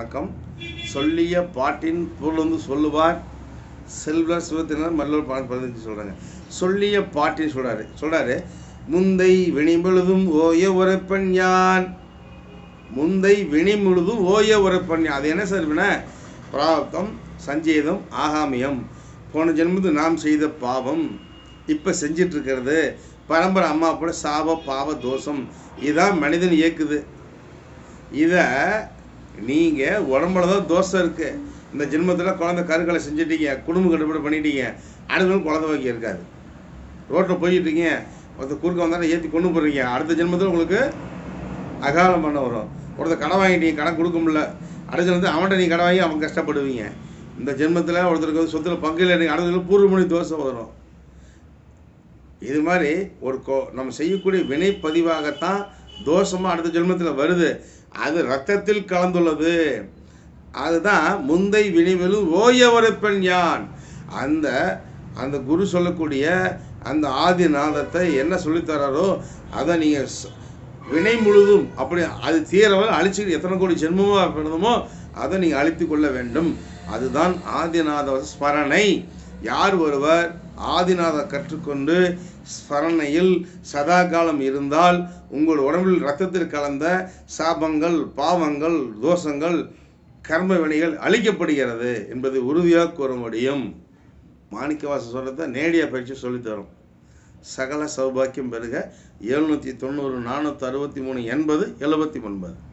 வணக்கம் சொல்லிய பாட்டின் பொருள் வந்து சொல்லுவார் செல்வர் சிவத்தினர் மல்லூர் பாடல் பதினஞ்சு சொல்கிறாங்க சொல்லிய பாட்டின் சொல்கிறாரு சொல்கிறாரு முந்தை வினிமுழுதும் ஓய உரைப்பன் யான் முந்தை வினி முழுதும் ஓய உரைப்பன் யான் அது என்ன சார் வினா பிராப்தம் சஞ்சீதம் ஆகாமியம் போன ஜென்மத்தில் நாம் செய்த பாவம் இப்போ செஞ்சிட்டு இருக்கிறது பரம்பரை அம்மா கூட சாப பாவ தோஷம் இதான் மனிதன் இயக்குது இதை நீங்கள் உடம்புல தான் தோசை இருக்குது இந்த ஜென்மத்தில் குழந்தை கருக்களை செஞ்சிட்டீங்க குடும்ப கட்டுப்பாடு பண்ணிட்டீங்க அடுத்த குழந்தை வைக்க இருக்காது ரோட்டில் போயிட்டு இருக்கீங்க ஒருத்தர் குறுக்க வந்தாலும் ஏற்றி கொண்டு போடுறீங்க அடுத்த ஜென்மத்தில் உங்களுக்கு அகாலம் பண்ண வரும் ஒருத்தர் கடன் வாங்கிட்டீங்க கடன் கொடுக்க முடியல அடுத்த ஜென்மத்தில் அவன்கிட்ட நீங்கள் கடன் வாங்கி அவன் கஷ்டப்படுவீங்க இந்த ஜென்மத்தில் ஒருத்தருக்கு வந்து சொத்துல பங்கு இல்லை நீங்கள் அடுத்த பூர்வமணி தோசை வரும் இது மாதிரி ஒரு கோ நம்ம செய்யக்கூடிய வினைப்பதிவாகத்தான் தோஷமாக அடுத்த ஜென்மத்தில் வருது அது ரத்தத்தில் கலந்துள்ளது அதுதான் முந்தை வினைவிலும் ஓயவரைப்பன் யான் அந்த அந்த குரு சொல்லக்கூடிய அந்த ஆதிநாதத்தை என்ன சொல்லித்தராரோ அதை நீங்கள் வினை முழுதும் அப்படி அது தீரவரை அழிச்சுக்கிட்டு எத்தனை கோடி ஜென்மமாக பிறந்தமோ அதை நீங்கள் அழித்து கொள்ள வேண்டும் அதுதான் ஆதிநாத ஸ்மரணை யார் ஒருவர் ஆதிநாத கற்றுக்கொண்டு ஸ்மரணையில் சதா காலம் இருந்தால் உங்கள் உடம்பில் ரத்தத்தில் கலந்த சாபங்கள் பாவங்கள் தோஷங்கள் கர்ம வினைகள் அழிக்கப்படுகிறது என்பதை உறுதியாக கூற முடியும் மாணிக்கவாச சொல்கிறத நேடிய பயிற்சி சொல்லித்தரும் சகல சௌபாக்கியம் பெறுக எழுநூற்றி தொண்ணூறு நானூற்றி அறுபத்தி மூணு எண்பது எழுபத்தி ஒன்பது